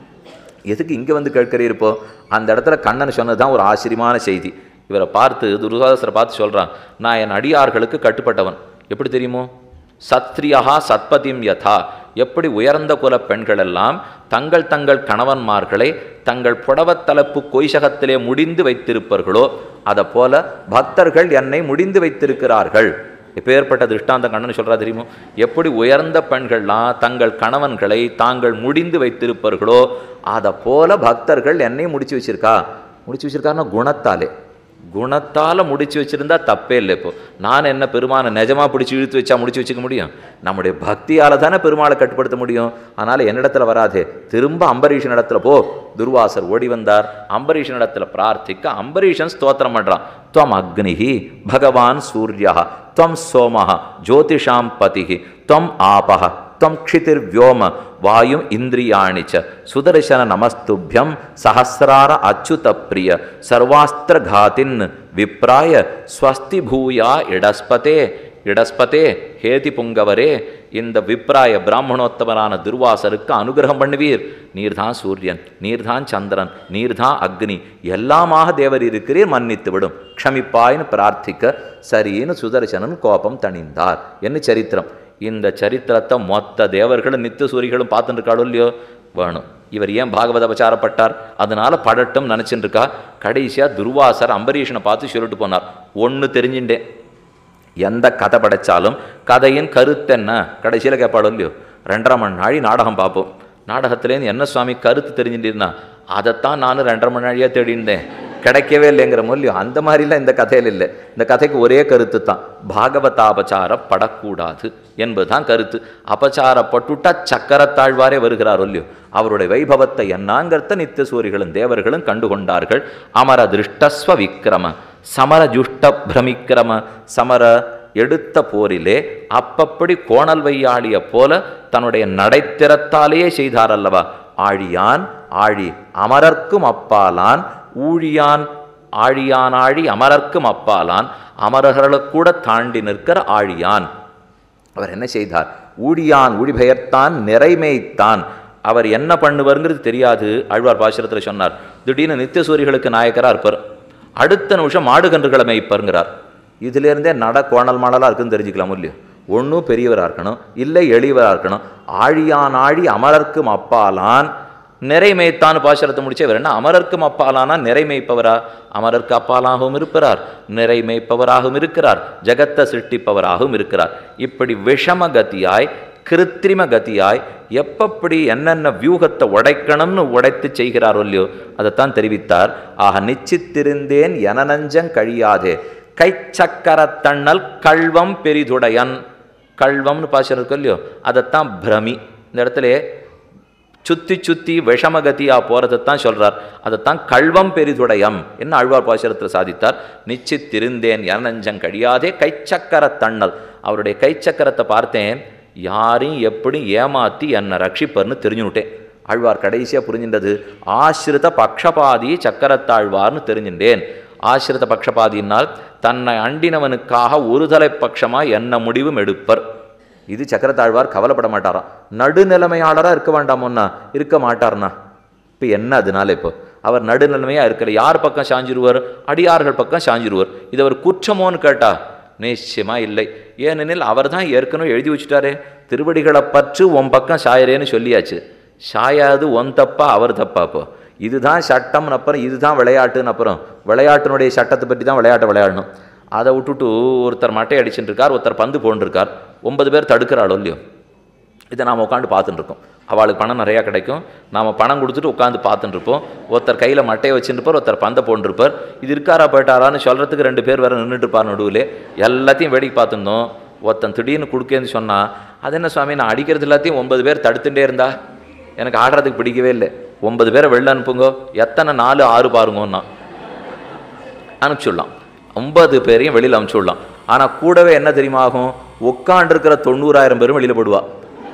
எதுக்கு இங்கே வந்து கேட்கிறீர் இப்போ அந்த இடத்துல கண்ணன் சொன்னது தான் ஒரு ஆச்சரியமான செய்தி இவரை பார்த்து துர்வாதசரை பார்த்து சொல்கிறான் நான் என் அடியார்களுக்கு கட்டுப்பட்டவன் எப்படி தெரியுமோ சத்ரியஹா சத்பதிம் யதா எப்படி உயர்ந்த குல பெண்கள் எல்லாம் தங்கள் தங்கள் கணவன்மார்களை தங்கள் புடவத்தலப்பு கொய்சகத்திலே முடிந்து வைத்திருப்பார்களோ அதை போல பக்தர்கள் என்னை முடிந்து வைத்திருக்கிறார்கள் எப்பேற்பட்ட திருஷ்டாந்தம் கண்ணன் சொல்றா தெரியுமோ எப்படி உயர்ந்த பெண்கள்லாம் தங்கள் கணவன்களை தாங்கள் முடிந்து வைத்திருப்பார்களோ அதை போல பக்தர்கள் என்னை முடிச்சு வச்சிருக்கா முடிச்சு வச்சிருக்காருன்னா குணத்தாலே குணத்தால் முடிச்சு வச்சிருந்தா தப்பே இல்லை இப்போ நான் என்ன பெருமானை நிஜமா பிடிச்சி இழுத்து வச்சா முடிச்சு வச்சுக்க முடியும் நம்முடைய பக்தியால தானே பெருமாளை கட்டுப்படுத்த முடியும் அதனால என்னிடத்துல வராதே திரும்ப அம்பரீஷன் இடத்துல போ துர்வாசர் ஓடி வந்தார் அம்பரீஷன் இடத்துல பிரார்த்திக்க அம்பரீஷன் ஸ்தோத்திரம் பண்றான் துவம் அக்னிஹி பகவான் சூர்யா துவம் சோமஹ ஜோதிஷாம் பதிஹி துவம் ஆபஹ त्वं क्षितिर्व्योम वायुम् इन्द्रियाणि च सुदर्शन नमस्तुभ्यं सहस्रार अच्युतप्रिय सर्वास्त्रघातिन् विप्राय स्वस्ति भूया இடஸ்பதே இடஸ்பதே ஹேதி புங்கவரே இந்த விப்ராய பிராமணோத்தமரான துர்வாசருக்கு அனுகிரகம் பண்ணுவீர் நீர்தான் சூரியன் நீர்தான் சந்திரன் நீர்தான் அக்னி எல்லாமாக தேவர் இருக்கிறீர் மன்னித்து விடும் க்ஷமிப்பாய்னு பிரார்த்திக்க சரின்னு சுதர்சனன் கோபம் தணிந்தார் என்ன சரித்திரம் இந்த சரித்திரத்தை மொத்த தேவர்களும் நித்திய சூரிகளும் பார்த்துட்டு இருக்காளோ இல்லையோ வேணும் இவர் ஏன் பாகவத அபச்சாரப்பட்டார் அதனால படட்டும் நினச்சிட்டு இருக்கா கடைசியாக துர்வாசர் அம்பரீஷனை பார்த்து சொல்லிட்டு போனார் ஒன்று தெரிஞ்சுட்டேன் எந்த கதை படைச்சாலும் கதையின் கருத்தென்ன கடைசியில் கேட்பாளோ இல்லையோ ரெண்டரை மணி நாழி நாடகம் பார்ப்போம் நாடகத்துலேருந்து என்ன சுவாமி கருத்து தெரிஞ்சுட்டுனா அதைத்தான் நானும் ரெண்டரை மணி நாழியாக தேடிந்தேன் கிடைக்கவே இல்லைங்கிற மூலியம் அந்த மாதிரிலாம் இந்த கதையில் இல்லை இந்த கதைக்கு ஒரே கருத்து தான் பாகவதாபச்சாரப்படக்கூடாது என்பதுதான் கருத்து அபச்சாரப்பட்டுட்டா சக்கரத்தாழ்வாரே வருகிறார் இல்லையோ அவருடைய வைபவத்தை என்னாங்கிறத நித்திய சூரிகளும் தேவர்களும் கண்டுகொண்டார்கள் அமர திருஷ்டஸ்வ விக்கிரம சமர ஜுஷ்ட பிரமிக்கிரம சமர எடுத்த போரிலே அப்பப்படி கோணல் வையாளிய போல தன்னுடைய நடைத்திறத்தாலேயே செய்தார் அல்லவா ஆழியான் ஆழி அமரர்க்கும் அப்பாலான் ஊழியான் ஆழியான் ஆழி அமரர்க்கும் அப்பாலான் அமரர்களுக்கு கூட தாண்டி நிற்கிற ஆழியான் அவர் என்ன செய்தார் ஊழியான் ஊழிபெயர்த்தான் நிறைமைத்தான் அவர் என்ன பண்ணுவாருங்கிறது தெரியாது ஆழ்வார் பாசுரத்தில் சொன்னார் திடீர்னு நித்தியசூரிகளுக்கு நாயக்கராக இருப்பார் அடுத்த நிமிஷம் மாடுகன்றுகளை மேய்ப்பருங்கிறார் இதிலேருந்தே நட கோணல் மாடலாக இருக்குன்னு தெரிஞ்சுக்கலாம் இல்லையோ ஒன்றும் பெரியவராக இருக்கணும் இல்லை எளியவராக இருக்கணும் ஆழியான் ஆழி அமரர்க்கும் அப்பாலான் நிறைமேய்த்தான் பாசுரத்தை முடிச்சே இவர் என்ன அமரர்க்கும் அப்பாலானா நிறைமேய்ப்பவரா அமரர்க்கு அப்பாலாகவும் இருப்பார் நிறைமேய்ப்பவராகவும் இருக்கிறார் ஜகத்தை சிருஷ்டிப்பவராகவும் இருக்கிறார் இப்படி விஷம கதியாய் கிருத்திரிம கதியாய் எப்பப்படி என்னென்ன வியூகத்தை உடைக்கணும்னு உடைத்து செய்கிறாரோ இல்லையோ அதைத்தான் தெரிவித்தார் ஆக நிச்சித்திருந்தேன் என நஞ்சம் கழியாதே கைச்சக்கரத்தண்ணல் கள்வம் பெரிதுடையன் கள்வம்னு பாசுரம் இருக்கு இல்லையோ அதைத்தான் பிரமி இந்த இடத்துல சுத்தி சுத்தி விஷமகதியா போறதைத்தான் சொல்றார் அதைத்தான் கள்வம் பெரிதுடையம் என்ன ஆழ்வார் பாசுரத்தில் சாதித்தார் நிச்சித்திருந்தேன் எனநஞ்சம் கழியாதே கைச்சக்கர தண்ணல் அவருடைய கைச்சக்கரத்தை பார்த்தேன் யாரையும் எப்படி ஏமாத்தி என்னை ரட்சிப்பர்னு தெரிஞ்சுனுட்டேன் ஆழ்வார் கடைசியாக புரிஞ்சின்றது ஆசிரித பக்ஷபாதி சக்கரத்தாழ்வார்னு தெரிஞ்சின்றேன் ஆசிரித பக்ஷபாதினால் தன்னை அண்டினவனுக்காக ஒரு தலைப்பட்சமாக என்ன முடிவும் எடுப்பர் இது சக்கரத்தாழ்வார் கவலைப்பட மாட்டாராம் நடுநிலைமையாளராக இருக்க வேண்டாமோன்னா இருக்க மாட்டார்னா இப்போ என்ன அதனால இப்போ அவர் நடுநிலைமையாக இருக்கிற யார் பக்கம் சாஞ்சிருவார் அடியார்கள் பக்கம் சாஞ்சிருவார் இது அவர் குற்றமோன்னு கேட்டா நிச்சயமா இல்லை ஏனெனில் அவர் தான் ஏற்கனவே எழுதி வச்சுட்டாரே திருவடிகளை பற்று உன் பக்கம் சாயரேன்னு சொல்லியாச்சு சாயாது ஒன் தப்பா அவர் தப்பா இப்போ இதுதான் சட்டம்னு அப்புறம் இதுதான் விளையாட்டுன்னு அப்புறம் விளையாட்டினுடைய சட்டத்தை பற்றி தான் விளையாட்டை விளையாடணும் அதை விட்டுட்டு ஒருத்தர் மட்டை அடிச்சுட்டு இருக்கார் ஒருத்தர் பந்து போன்றிருக்கார் ஒன்பது பேர் தடுக்கிறாளோ இல்லையோ இதை நாம் உட்காந்து பார்த்துட்டு இருக்கோம் அவளுக்கு பணம் நிறையா கிடைக்கும் நாம் பணம் கொடுத்துட்டு உட்காந்து பார்த்துட்டு இருப்போம் ஒருத்தர் கையில் மட்டையை வச்சுருப்பார் ஒருத்தர் பந்தை போன்றிருப்பார் இது இருக்காரா போயிட்டாரான்னு சொல்கிறதுக்கு ரெண்டு பேர் வேறு நின்றுட்டு இருப்பார் நடுவில் எல்லாத்தையும் வேடிக்கை பார்த்துருந்தோம் ஒருத்தன் திடீர்னு கொடுக்கேன்னு சொன்னால் அது என்ன சுவாமி நான் அடிக்கிறது எல்லாத்தையும் ஒன்பது பேர் தடுத்துட்டே இருந்தா எனக்கு ஆடுறதுக்கு பிடிக்கவே இல்லை ஒன்பது பேரை வெளில அனுப்புங்க எத்தனை நாலு ஆறு பாருங்கன்னா அனுப்பிச்சுடலாம் ஒன்பது பேரையும் வெளியில் அனுப்பிச்சுடலாம் ஆனால் கூடவே என்ன தெரியுமா ஆகும் உட்காண்டிருக்கிற தொண்ணூறாயிரம் பேரும் வெளியில் போடுவா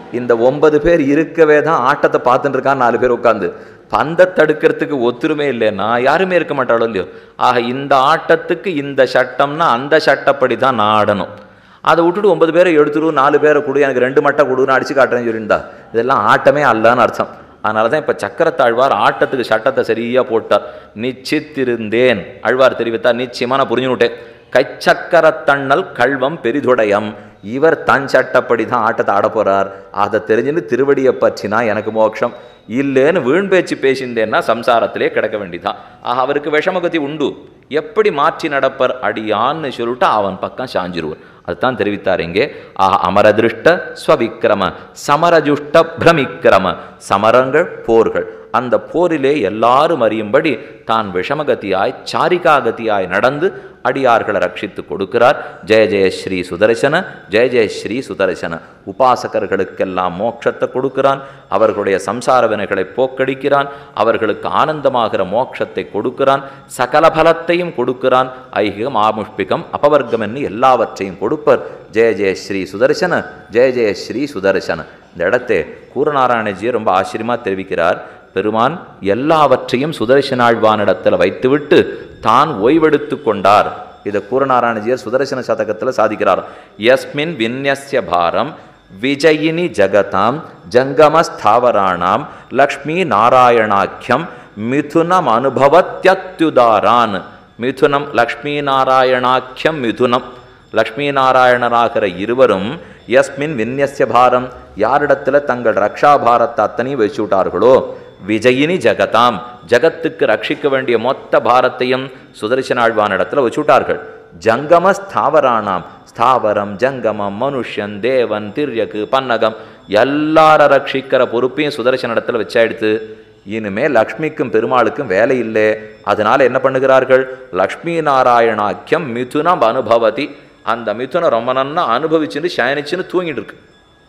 இந்த ஒன்பது பேர் இருக்கவே தான் ஆட்டத்தை பார்த்துட்டு இருக்கான் நாலு பேர் உட்காந்து பந்தை தடுக்கிறதுக்கு ஒத்துருமே இல்லைன்னா யாருமே இருக்க மாட்டாளோ இல்லையோ ஆக இந்த ஆட்டத்துக்கு இந்த சட்டம்னா அந்த சட்டப்படி தான் நான் ஆடணும் அதை விட்டுட்டு ஒன்பது பேரை எடுத்துரு நாலு பேரை கொடு எனக்கு ரெண்டு மட்டை கொடுன்னு அடிச்சு காட்டுறேன்னு சொல்லியிருந்தா இதெல்லாம் ஆட்டமே அல்லன்னு அர்த்தம் அதனால தான் இப்போ சக்கரத்தாழ்வார் ஆட்டத்துக்கு சட்டத்தை சரியாக போட்டார் நிச்சித்திருந்தேன் ஆழ்வார் தெரிவித்தார் நிச்சயமாக நான் புரிஞ்சு விட்டேன் கைச்சக்கரத்தண்ணல் கல்வம் பெரிதுடையம் இவர் தன் சட்டப்படி தான் ஆட்டத்தை ஆட போறார் அதை தெரிஞ்சுன்னு திருவடியை பற்றினா எனக்கு மோட்சம் இல்லைன்னு வீண் பேச்சு பேசியிருந்தேன்னா சம்சாரத்திலே கிடக்க வேண்டிதான் ஆக அவருக்கு விஷமகதி உண்டு எப்படி மாற்றி நடப்பர் அடியான்னு சொல்லிட்டு அவன் பக்கம் சாஞ்சிருவார் அதுதான் தெரிவித்தார் இங்கே ஆஹா அமரதிருஷ்ட ஸ்வவிக்கிரம சமரஜுஷ்ட பிரமிக்கிரம சமரங்கள் போர்கள் அந்த போரிலே எல்லாரும் அறியும்படி தான் விஷமகதியாய் சாரிகாகதியாய் நடந்து அடியார்களை ரட்சித்து கொடுக்கிறார் ஜெய ஜெய ஸ்ரீ சுதர்சன ஜெய ஜெய ஸ்ரீ சுதர்சன உபாசகர்களுக்கெல்லாம் மோட்சத்தை கொடுக்கிறான் அவர்களுடைய சம்சார வினைகளை போக்கடிக்கிறான் அவர்களுக்கு ஆனந்தமாகிற மோட்சத்தை கொடுக்கிறான் சகல பலத்தையும் கொடுக்கிறான் ஐகிகம் ஆமுஷ்பிகம் அபவர்க்கம் என்று எல்லாவற்றையும் கொடுப்பர் ஜெய ஜெய ஸ்ரீ சுதர்சன ஜெய ஜெய ஸ்ரீ சுதர்சன இந்த இடத்தை கூரநாராயணஜியை ரொம்ப ஆச்சரியமாக தெரிவிக்கிறார் பெருமான் எல்லாவற்றையும் சுதர்சனாழ்வானிடத்தில் வைத்துவிட்டு தான் ஓய்வெடுத்து கொண்டார் இதை கூரநாராயணஜியர் சுதர்சன சதகத்தில் சாதிக்கிறார் யஸ்மின் விந்யஸ்ய பாரம் விஜயினி ஜகதாம் ஜங்கமஸ்தாவராணாம் லக்ஷ்மி நாராயணாக்கியம் மிதுனம் அனுபவத்யத்யுதாரான் மிதுனம் லக்ஷ்மி நாராயணாக்கியம் மிதுனம் லக்ஷ்மி நாராயணராகிற இருவரும் யஸ்மின் விந்யஸ்ய பாரம் யாரிடத்துல தங்கள் ரக்ஷா பாரத்தை அத்தனையும் வச்சு விட்டார்களோ விஜயினி ஜகதாம் ஜகத்துக்கு ரட்சிக்க வேண்டிய மொத்த பாரத்தையும் சுதர்சனாழ்வானிடத்தில் வச்சுட்டார்கள் ஜங்கம ஸ்தாவராணாம் ஸ்தாவரம் ஜங்கமம் மனுஷன் தேவன் திரியக்கு பன்னகம் எல்லார ரட்சிக்கிற பொறுப்பையும் சுதர்சனிடத்தில் வச்சாயிடுத்து இனிமே லக்ஷ்மிக்கும் பெருமாளுக்கும் வேலை இல்லை அதனால என்ன பண்ணுகிறார்கள் லக்ஷ்மி நாராயணாக்கியம் மிதுனம் அனுபவதி அந்த மிதுனம் ரொம்ப நன்னா அனுபவிச்சுன்னு சயனிச்சுன்னு தூங்கிட்டு இருக்கு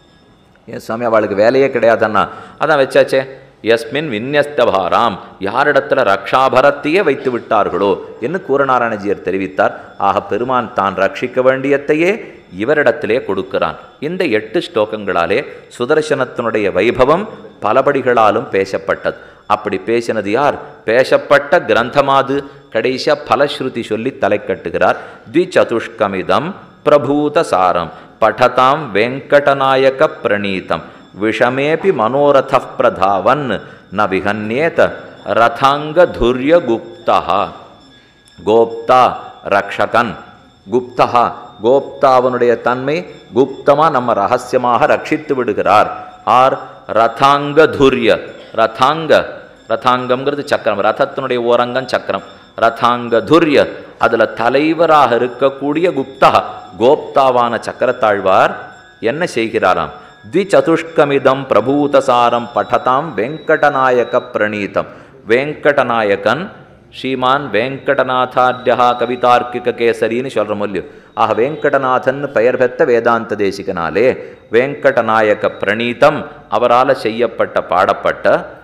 ஏன் சுவாமி அவளுக்கு வேலையே கிடையாதுன்னா அதான் வச்சாச்சே யஸ்மின் விந்யஸ்தபாராம் யாரிடத்துல ரக்ஷாபரத்தையே வைத்து விட்டார்களோ என்று கூரநாராயணஜியர் தெரிவித்தார் ஆக பெருமான் தான் ரட்சிக்க வேண்டியத்தையே இவரிடத்திலே கொடுக்கிறான் இந்த எட்டு ஸ்லோகங்களாலே சுதர்சனத்தினுடைய வைபவம் பலபடிகளாலும் பேசப்பட்டது அப்படி பேசினது யார் பேசப்பட்ட கிரந்தமாது கடைசியா பலஸ்ருதி சொல்லி தலை கட்டுகிறார் த்விசதுஷ்கமிதம் பிரபூத சாரம் படதாம் வெங்கடநாயக பிரணீதம் விஷமேபி மனோரத பிரதாவன் ந விகன்யேத ரதாங்கதுர்ய குப்தா கோப்தா ரக்ஷகன் குப்தா கோப்தா அவனுடைய தன்மை குப்தமா நம்ம ரகசியமாக ரட்சித்து விடுகிறார் ஆர் ரதாங்க துர்ய ரதாங்க ரதாங்கம்ங்கிறது சக்கரம் ரதத்தினுடைய ஓரங்கம் சக்கரம் ரதாங்க துர்ய அதுல தலைவராக இருக்கக்கூடிய குப்தா கோப்தாவான சக்கரத்தாழ்வார் என்ன செய்கிறாராம் த்விசதுஷ்கமிதம் பிரபூதசாரம் படதாம் வெங்கடநாயக பிரணீதம் வெங்கடநாயகன் ஸ்ரீமான் வெங்கடநாதார்யா கவிதார்க்கிக கேசரின்னு சொல்கிறோம் இல்லையோ ஆக வெங்கடநாதன் பெயர் பெற்ற வேதாந்த தேசிகனாலே வெங்கடநாயக பிரணீதம் அவரால் செய்யப்பட்ட பாடப்பட்ட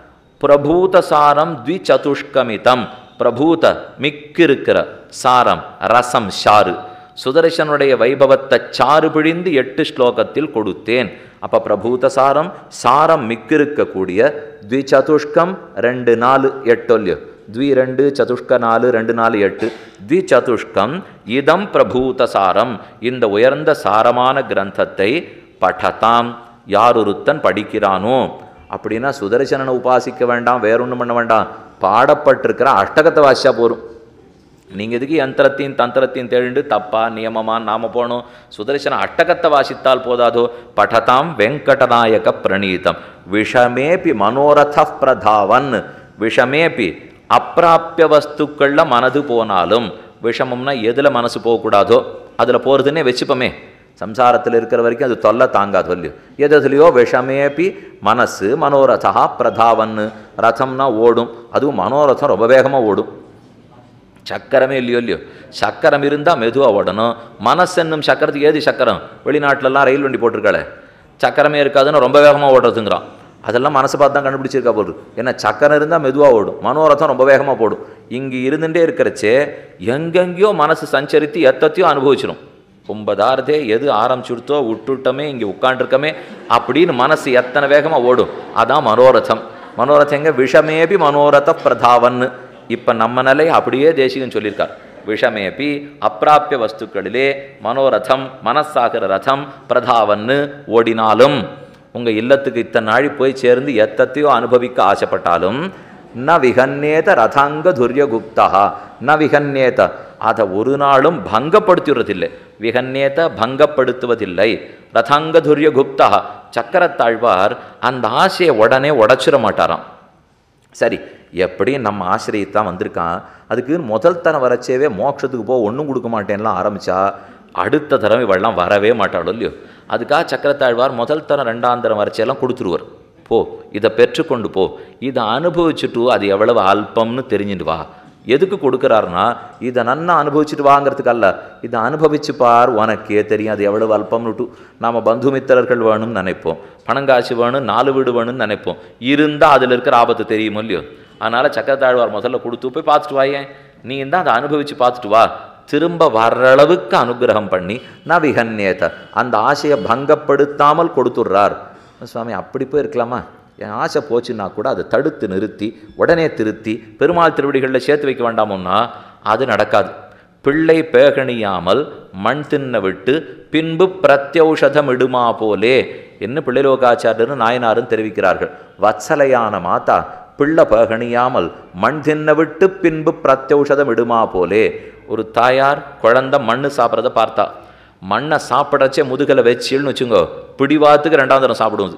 பிரபூதசாரம் த்விசதுஷ்கமிதம் பிரபூத மிக்கிருக்கிற சாரம் ரசம் ஷாரு சுதர்சனுடைய வைபவத்தை சாறு பிழிந்து எட்டு ஸ்லோகத்தில் கொடுத்தேன் அப்ப பிரபூத சாரம் சாரம் மிக்கிருக்கக்கூடிய த்விசதுஷ்கம் ரெண்டு நாலு எட்டொல்லியோ த்வி ரெண்டு சதுஷ்க நாலு ரெண்டு நாலு எட்டு த்விசதுஷ்கம் இதம் பிரபூத சாரம் இந்த உயர்ந்த சாரமான கிரந்தத்தை படதாம் யாரொருத்தன் படிக்கிறானோ அப்படின்னா சுதர்சனனை உபாசிக்க வேண்டாம் வேற ஒன்றும் பண்ண வேண்டாம் பாடப்பட்டிருக்கிற அஷ்டகத்தை வாசிச்சா போரும் நீங்கள் எதுக்கு யந்திரத்தையும் தந்திரத்தையும் தேடிண்டு தப்பா நியமமா நாம போகணும் சுதர்சன அட்டகத்தை வாசித்தால் போதாதோ படதாம் வெங்கடநாயக பிரணீதம் விஷமேபி மனோரத பிரதாவன் விஷமேபி அப்பிராப்பிய வஸ்துக்களில் மனது போனாலும் விஷமம்னா எதில் மனசு போகக்கூடாதோ அதில் போகிறதுன்னே வச்சுப்போமே சம்சாரத்தில் இருக்கிற வரைக்கும் அது தொல்லை தாங்காது இல்லையோ எதுலையோ விஷமேபி மனசு மனோரதா பிரதாவன் ரதம்னா ஓடும் அதுவும் மனோரதம் ரொம்ப வேகமாக ஓடும் சக்கரமே இல்லையோ இல்லையோ சக்கரம் இருந்தால் மெதுவாக ஓடணும் மனசு என்னும் சக்கரத்துக்கு ஏது சக்கரம் வெளிநாட்டிலலாம் ரயில் வண்டி போட்டிருக்காளே சக்கரமே இருக்காதுன்னு ரொம்ப வேகமாக ஓடுறதுங்கிறான் அதெல்லாம் மனசை பார்த்து தான் கண்டுபிடிச்சிருக்கா போகுது ஏன்னா சக்கரம் இருந்தால் மெதுவாக ஓடும் மனோரதம் ரொம்ப வேகமாக போடும் இங்கே இருந்துகிட்டே இருக்கிறச்சே எங்கெங்கேயோ மனசு சஞ்சரித்து எத்தத்தையோ அனுபவிச்சிடும் ஒன்பதாரதே எது ஆரம்பிச்சுடுத்தோ விட்டுட்டோமே இங்கே உட்காண்டிருக்கமே அப்படின்னு மனசு எத்தனை வேகமாக ஓடும் அதான் மனோரதம் மனோரதம் எங்க விஷமேபி மனோரத பிரதாவன்னு இப்போ நம்ம நிலை அப்படியே தேசிகன் சொல்லியிருக்கார் விஷமேபி அப்பிராப்பிய வஸ்துக்களிலே மனோரதம் மனசாகிற ரதம் பிரதாவன்னு ஓடினாலும் உங்கள் இல்லத்துக்கு இத்தனை நாழி போய் சேர்ந்து எத்தத்தையோ அனுபவிக்க ஆசைப்பட்டாலும் ந விகன்னேத ரதாங்க துரியகுப்தா ந விகன்னேத அதை ஒரு நாளும் பங்கப்படுத்துறதில்லை விகன்னேத பங்கப்படுத்துவதில்லை ரதாங்க துரியகுப்தா சக்கரத்தாழ்வார் அந்த ஆசையை உடனே உடைச்சிட மாட்டாராம் சரி எப்படி நம்ம ஆசிரியத்தான் வந்திருக்கான் அதுக்கு முதல் தரம் வரச்சேவே மோட்சத்துக்கு போ ஒன்றும் கொடுக்க மாட்டேன்லாம் ஆரம்பிச்சா அடுத்த தரம் இவெல்லாம் வரவே மாட்டாளோ இல்லையோ அதுக்காக சக்கரத்தாழ்வார் முதல் தரம் ரெண்டாம் தரம் வரைச்செல்லாம் கொடுத்துருவார் போ இதை பெற்றுக்கொண்டு போ இதை அனுபவிச்சுட்டு அது எவ்வளவு அல்பம்னு தெரிஞ்சுட்டு வா எதுக்கு கொடுக்குறாருன்னா இதை நன்னா அனுபவிச்சுட்டு வாங்கிறதுக்கு அல்ல இதை அனுபவிச்சு பார் உனக்கே தெரியும் அது எவ்வளவு அல்பம்னுட்டு நாம் பந்து மித்திரர்கள் வேணும்னு நினைப்போம் பணங்காசு வேணும் நாலு வீடு வேணும்னு நினைப்போம் இருந்தால் அதில் இருக்கிற ஆபத்து தெரியுமோ இல்லையோ அதனால் சக்கரத்தாழ்வார் முதல்ல கொடுத்து போய் பார்த்துட்டு வாயேன் நீ தான் அதை அனுபவித்து பார்த்துட்டு வா திரும்ப வர்ற அளவுக்கு அனுகிரகம் பண்ணி நான் விகன்னேத அந்த ஆசையை பங்கப்படுத்தாமல் கொடுத்துட்றார் சுவாமி அப்படி போய் இருக்கலாமா என் ஆசை போச்சுன்னா கூட அதை தடுத்து நிறுத்தி உடனே திருத்தி பெருமாள் திருவடிகளில் சேர்த்து வைக்க வேண்டாமோன்னா அது நடக்காது பிள்ளை பேகணியாமல் மண் தின்ன விட்டு பின்பு பிரத்யௌஷதம் இடுமா போலே என்ன பிள்ளைலோகாச்சாரியரும் நாயனாரும் தெரிவிக்கிறார்கள் வத்சலையான மாதா பிள்ளை பேகணியாமல் மண் தின்ன விட்டு பின்பு பிரத்யௌஷதம் இடுமா போலே ஒரு தாயார் குழந்தை மண்ணு சாப்பிட்றத பார்த்தா மண்ணை சாப்பிடச்சே முதுகலை வச்சில்னு வச்சுங்கோ பிடிவாத்துக்கு ரெண்டாம் தரம் சாப்பிடுவது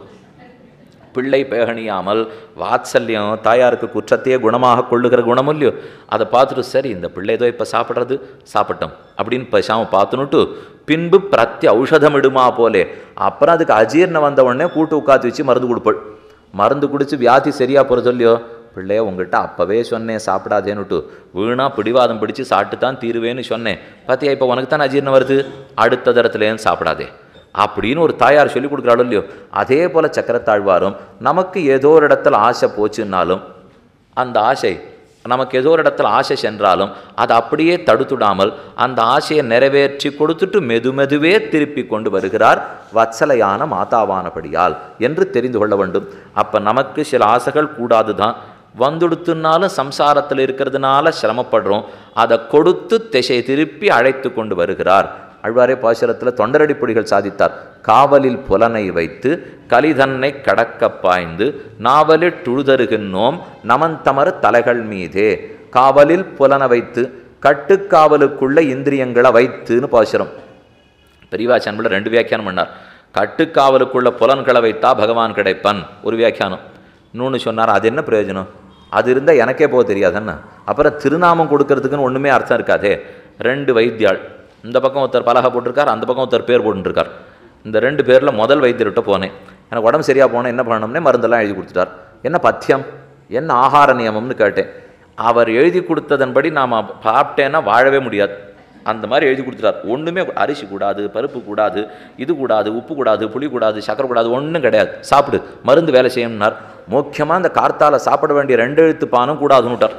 பிள்ளை பேகணியாமல் வாத்சல்யம் தாயாருக்கு குற்றத்தையே குணமாக கொள்ளுகிற குணம் இல்லையோ அதை பார்த்துட்டு சரி இந்த பிள்ளை ஏதோ இப்போ சாப்பிட்றது சாப்பிட்டோம் அப்படின்னு பேசாமல் பார்த்துனுட்டு பின்பு பிரத்தி ஔஷதம் இடுமா போலே அப்புறம் அதுக்கு அஜீர்ணம் வந்த உடனே கூட்டு உட்காந்து வச்சு மருந்து கொடுப்பள் மருந்து குடிச்சு வியாதி சரியா போகிறது இல்லையோ பிள்ளைய உங்ககிட்ட அப்போவே சொன்னேன் சாப்பிடாதேன்னுட்டு வீணா பிடிவாதம் பிடிச்சு சாப்பிட்டு தான் தீருவேன்னு சொன்னேன் பார்த்தியா இப்போ உனக்கு தான் அஜீர்ணம் வருது அடுத்த தரத்துலேயும் சாப்பிடாதே அப்படின்னு ஒரு தாயார் சொல்லி கொடுக்குறாளோ இல்லையோ அதே போல் சக்கரத்தாழ்வாரும் நமக்கு ஏதோ ஒரு இடத்துல ஆசை போச்சுன்னாலும் அந்த ஆசை நமக்கு ஏதோ ஒரு இடத்துல ஆசை சென்றாலும் அதை அப்படியே தடுத்துடாமல் அந்த ஆசையை நிறைவேற்றி கொடுத்துட்டு மெது மெதுவே திருப்பி கொண்டு வருகிறார் வத்சலையான மாதாவானபடியால் என்று தெரிந்து கொள்ள வேண்டும் அப்போ நமக்கு சில ஆசைகள் கூடாது தான் வந்துடுத்துனாலும் சம்சாரத்தில் இருக்கிறதுனால சிரமப்படுறோம் அதை கொடுத்து திசை திருப்பி அழைத்து கொண்டு வருகிறார் அழ்வாரே பாசுரத்தில் தொண்டரடிப்பொடிகள் சாதித்தார் காவலில் புலனை வைத்து கலிதன்னை கடக்க பாய்ந்து நாவலில் துழுதருகின்றோம் நமந்தமர தலைகள் மீதே காவலில் புலனை வைத்து கட்டுக்காவலுக்குள்ள இந்திரியங்களை வைத்துன்னு பாசுரம் பெரியவா சன்பில் ரெண்டு வியாக்கியானம் பண்ணார் கட்டுக்காவலுக்குள்ள புலன்களை வைத்தா பகவான் கிடைப்பன் ஒரு வியாக்கியானம் இன்னொன்று சொன்னார் அது என்ன பிரயோஜனம் அது இருந்தால் எனக்கே போக தெரியாதுன்னு அப்புறம் திருநாமம் கொடுக்கறதுக்குன்னு ஒன்றுமே அர்த்தம் இருக்காதே ரெண்டு வைத்தியாள் இந்த பக்கம் ஒருத்தர் பலகை போட்டிருக்கார் அந்த பக்கம் ஒருத்தர் பேர் போட்டுருக்கார் இந்த ரெண்டு பேரில் முதல் வைத்தியர்கிட்ட போனேன் எனக்கு உடம்பு சரியாக போனேன் என்ன பண்ணணும்னே மருந்தெல்லாம் எழுதி கொடுத்துட்டார் என்ன பத்தியம் என்ன ஆகார நியமம்னு கேட்டேன் அவர் எழுதி கொடுத்ததன்படி நாம் சாப்பிட்டேன்னா வாழவே முடியாது அந்த மாதிரி எழுதி கொடுத்துட்டார் ஒன்றுமே அரிசி கூடாது பருப்பு கூடாது இது கூடாது உப்பு கூடாது புளி கூடாது சக்கரை கூடாது ஒன்றும் கிடையாது சாப்பிடு மருந்து வேலை செய்யணும்னார் முக்கியமாக இந்த கார்த்தால சாப்பிட வேண்டிய ரெண்டு எழுத்து பானம் கூடாதுன்னுட்டார்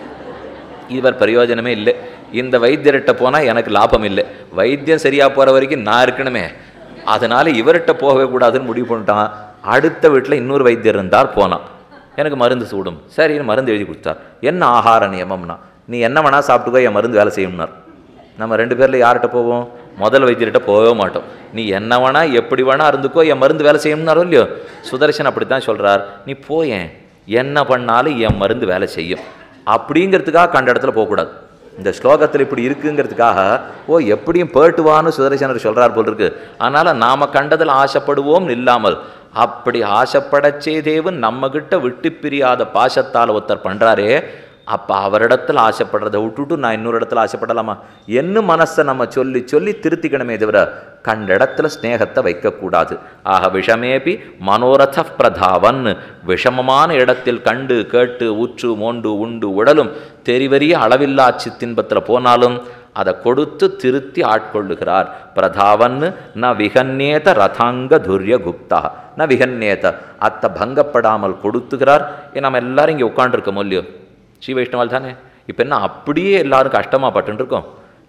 இவர் பிரயோஜனமே இல்லை இந்த வைத்தியர்கிட்ட போனால் எனக்கு லாபம் இல்லை வைத்தியம் சரியாக போகிற வரைக்கும் நான் இருக்கணுமே அதனால் இவர்கிட்ட போகவே கூடாதுன்னு முடிவு பண்ணிட்டான் அடுத்த வீட்டில் இன்னொரு வைத்தியர் இருந்தார் போனான் எனக்கு மருந்து சூடும் சரின்னு மருந்து எழுதி கொடுத்தார் என்ன ஆகார நியமம்னா நீ என்ன வேணா சாப்பிட்டுக்கோ என் மருந்து வேலை செய்யும்னார் நம்ம ரெண்டு பேரில் யார்கிட்ட போவோம் முதல் வைத்தியர்கிட்ட போகவே மாட்டோம் நீ என்ன வேணா எப்படி வேணா இருந்துக்கோ என் மருந்து வேலை செய்யும்னாரோ இல்லையோ சுதர்சன் அப்படித்தான் சொல்கிறார் நீ போயேன் என்ன பண்ணாலும் என் மருந்து வேலை செய்யும் அப்படிங்கிறதுக்காக கண்ட இடத்துல போகக்கூடாது இந்த ஸ்லோகத்தில் இப்படி இருக்குங்கிறதுக்காக ஓ எப்படியும் பேட்டுவான்னு சுதர்சனர் சொல்கிறார் போல் இருக்கு அதனால் நாம் கண்டதில் ஆசைப்படுவோம் இல்லாமல் அப்படி ஆசைப்படச் செய்தேவன் நம்மக்கிட்ட விட்டு பிரியாத பாசத்தால் ஒருத்தர் பண்ணுறாரே அப்போ அவரிடத்தில் ஆசைப்படுறதை விட்டுட்டு நான் இன்னொரு இடத்துல ஆசைப்படலாமா என்ன மனசை நம்ம சொல்லி சொல்லி திருத்திக்கணுமே தவிர கண்ட இடத்துல ஸ்நேகத்தை வைக்கக்கூடாது ஆக விஷமேபி மனோரத பிரதாவன் விஷமமான இடத்தில் கண்டு கேட்டு உற்று மோண்டு உண்டு உடலும் தெரிவறிய அளவில்லா சித்தின்பத்தில் போனாலும் அதை கொடுத்து திருத்தி ஆட்கொள்ளுகிறார் பிரதாவன் ந விகன்னேத ரதாங்க துரிய குப்தா ந விகன்னேத அத்தை பங்கப்படாமல் கொடுத்துகிறார் நம்ம எல்லாரும் இங்கே உட்காண்டிருக்கோம் இல்லையோ ஸ்ரீ வைஷ்ணவால் தானே இப்போ என்ன அப்படியே எல்லாரும் கஷ்டமாக பட்டுருக்கோம்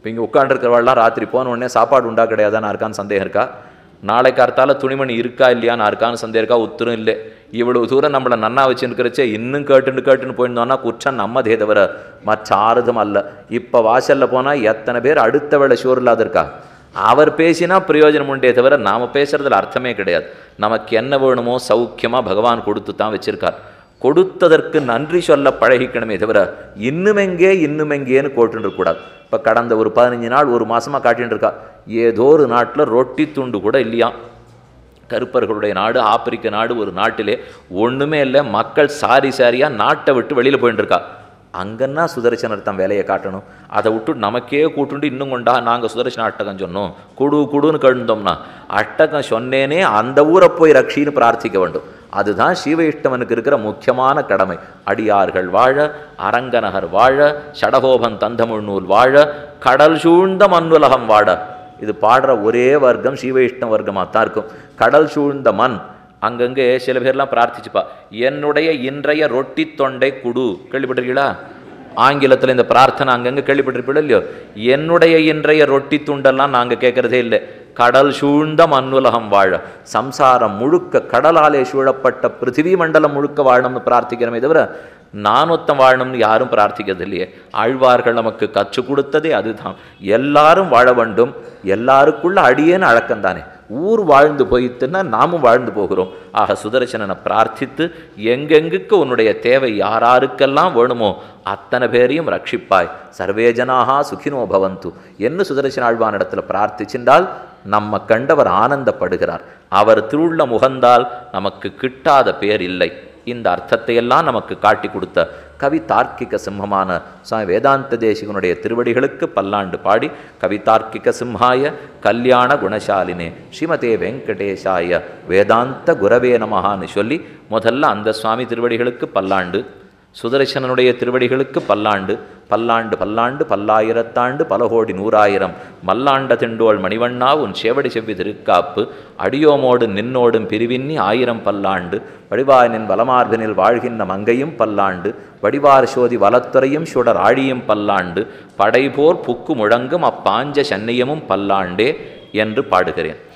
இப்போ இங்கே உட்காண்டிருக்கிறவாள்லாம் ராத்திரி போன உடனே சாப்பாடு உண்டா கிடையாதான்னு இருக்கான்னு சந்தேகம் இருக்கா நாளைக்கு அர்த்தால துணிமணி இருக்கா இல்லையான்னு இருக்கான்னு சந்தேகம் இருக்கா உத்தரம் இல்லை இவ்வளவு தூரம் நம்மளை நன்னா வச்சுருக்கிறச்சே இன்னும் கேட்டுன்னு கேட்டுன்னு போயிருந்தோம்னா குற்றம் நம்மதே தவிர மற்ற ஆறுதும் அல்ல இப்போ வாசலில் போனால் எத்தனை பேர் அடுத்த வேளை ஷோர் இல்லாத இருக்கா அவர் பேசினா பிரயோஜனம் உண்டே தவிர நாம் பேசுறதுல அர்த்தமே கிடையாது நமக்கு என்ன வேணுமோ சௌக்கியமாக பகவான் கொடுத்து தான் வச்சிருக்கார் கொடுத்ததற்கு நன்றி சொல்ல பழகிக்கணுமே தவிர இன்னுமெங்கே இன்னுமெங்கேன்னு கோட்டுன்னு கூடாது இப்போ கடந்த ஒரு பதினஞ்சு நாள் ஒரு மாசமா காட்டின்னு இருக்கா ஏதோ ஒரு நாட்டில் ரொட்டி துண்டு கூட இல்லையா கருப்பர்களுடைய நாடு ஆப்பிரிக்க நாடு ஒரு நாட்டிலே ஒன்றுமே இல்லை மக்கள் சாரி சாரியாக நாட்டை விட்டு வெளியில் போயின்னு இருக்கா அங்கன்னா சுதர்சனர் தான் வேலையை காட்டணும் அதை விட்டு நமக்கே கூட்டுண்டு இன்னும் கொண்டா நாங்கள் சுதர்சன அட்டகம் சொன்னோம் குடு குடுன்னு கழுந்தோம்னா அட்டகம் சொன்னேனே அந்த ஊரை போய் ரக்ஷின்னு பிரார்த்திக்க வேண்டும் அதுதான் சீவைஷ்டவனுக்கு இருக்கிற முக்கியமான கடமை அடியார்கள் வாழ அரங்கநகர் வாழ சடகோபன் தந்தமிழ் நூல் வாழ கடல் சூழ்ந்த மண்ணுலகம் வாழ இது பாடுற ஒரே வர்க்கம் சீவைஷ்ணவ வர்க்கமாக தான் இருக்கும் கடல் சூழ்ந்த மண் அங்கங்கே சில பேர்லாம் பிரார்த்திச்சுப்பா என்னுடைய இன்றைய ரொட்டி தொண்டை குடு கேள்விப்பட்டிருக்கீங்களா ஆங்கிலத்தில் இந்த பிரார்த்தனை அங்கங்கே கேள்விப்பட்டிருப்பீங்களோ இல்லையோ என்னுடைய இன்றைய ரொட்டி துண்டெல்லாம் நாங்கள் கேட்குறதே இல்லை கடல் சூழ்ந்த மண்ணுலகம் வாழ சம்சாரம் முழுக்க கடலாலே சூழப்பட்ட பிருத்திவி மண்டலம் முழுக்க வாழணும்னு பிரார்த்திக்கிறோமே தவிர நானொத்தம் வாழணும்னு யாரும் பிரார்த்திக்கிறது இல்லையே ஆழ்வார்கள் நமக்கு கற்றுக் கொடுத்ததே அதுதான் எல்லாரும் வாழ வேண்டும் எல்லாருக்குள்ள அடியேன்னு அழக்கம்தானே ஊர் வாழ்ந்து போயிட்டுன்னா நாமும் வாழ்ந்து போகிறோம் ஆக சுதர்சனனை பிரார்த்தித்து எங்கெங்குக்கு உன்னுடைய தேவை யாராருக்கெல்லாம் வேணுமோ அத்தனை பேரையும் ரட்சிப்பாய் சர்வே ஜனாகா சுகினோ பவந்து என்று சுதர்சன ஆழ்வானிடத்துல பிரார்த்திச்சின்றால் நம்ம கண்டவர் ஆனந்தப்படுகிறார் அவர் திருவுள்ள முகந்தால் நமக்கு கிட்டாத பேர் இல்லை இந்த அர்த்தத்தை எல்லாம் நமக்கு காட்டி கொடுத்த கவி தார்க்கிக சிம்மமான சுவாமி வேதாந்த தேசிகனுடைய திருவடிகளுக்கு பல்லாண்டு பாடி கவி தார்க்கிக சிம்ஹாய கல்யாண குணசாலினே ஸ்ரீமதே வெங்கடேஷாய வேதாந்த குரவே நமஹான்னு சொல்லி முதல்ல அந்த சுவாமி திருவடிகளுக்கு பல்லாண்டு சுதர்சனனுடைய திருவடிகளுக்கு பல்லாண்டு பல்லாண்டு பல்லாண்டு பல்லாயிரத்தாண்டு பல கோடி நூறாயிரம் மல்லாண்ட திண்டோள் மணிவண்ணா உன் சேவடி செவ்வி திருக்காப்பு அடியோமோடு நின்னோடும் பிரிவின்னி ஆயிரம் பல்லாண்டு வடிவாய் நின் வலமார்பினில் வாழ்கின்ற மங்கையும் பல்லாண்டு வடிவார் சோதி வலத்துறையும் சுடர் ஆழியும் பல்லாண்டு படைபோர் புக்கு முழங்கும் அப்பாஞ்ச சன்னியமும் பல்லாண்டே என்று பாடுகிறேன்